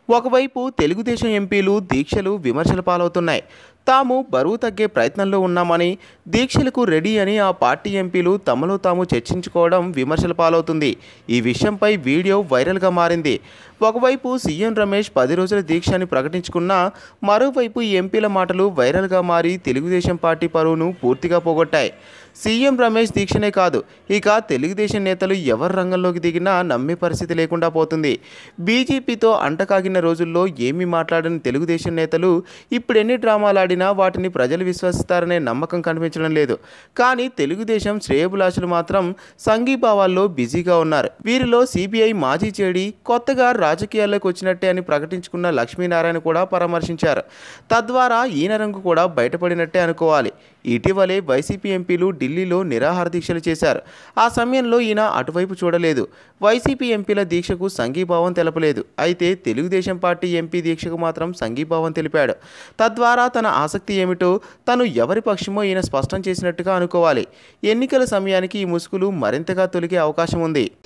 ఒకవైపు తెలుగుదేశం ఎంపీలు దీక్షలు విమర్శల పాలవుతున్నాయి తాము బరువు తగ్గే ప్రయత్నంలో ఉన్నామని దీక్షలకు రెడీ అని ఆ పార్టీ ఎంపీలు తమలో తాము చర్చించుకోవడం విమర్శల పాలవుతుంది ఈ విషయంపై వీడియో వైరల్గా మారింది ఒకవైపు సీఎం రమేష్ పది రోజుల దీక్ష అని ప్రకటించుకున్నా మరోవైపు ఈ ఎంపీల మాటలు వైరల్గా మారి తెలుగుదేశం పార్టీ పరువును పూర్తిగా పోగొట్టాయి సీఎం రమేష్ దీక్షనే కాదు ఇక తెలుగుదేశం నేతలు ఎవరు రంగంలోకి దిగినా నమ్మే పరిస్థితి లేకుండా పోతుంది బీజేపీతో అంటకాగిన రోజుల్లో ఏమీ మాట్లాడని తెలుగుదేశం నేతలు ఇప్పుడు ఎన్ని డ్రామాలు ఆడినా వాటిని ప్రజలు విశ్వసిస్తారనే నమ్మకం కనిపించడం లేదు కానీ తెలుగుదేశం శ్రేయబులాషులు మాత్రం సంఘీభావాల్లో బిజీగా ఉన్నారు వీరిలో సిబిఐ మాజీ చేడి కొత్తగా రాజకీయాల్లోకి వచ్చినట్టే అని ప్రకటించుకున్న లక్ష్మీనారాయణ కూడా పరామర్శించారు తద్వారా ఈయన రంగు కూడా బయటపడినట్టే అనుకోవాలి ఇటీవలే వైసీపీ ఎంపీలు ఢిల్లీలో నిరాహార దీక్షలు చేశారు ఆ సమయంలో ఈయన అటువైపు చూడలేదు వైసీపీ ఎంపీల దీక్షకు సంఘీభావం తెలపలేదు అయితే తెలుగుదేశం పార్టీ ఎంపీ దీక్షకు మాత్రం సంఘీభావం తెలిపాడు తద్వారా తన ఆసక్తి ఏమిటో తను ఎవరి పక్షమో ఈయన స్పష్టం చేసినట్టుగా అనుకోవాలి ఎన్నికల సమయానికి ఈ ముసుగులు మరింతగా తొలిగే అవకాశం ఉంది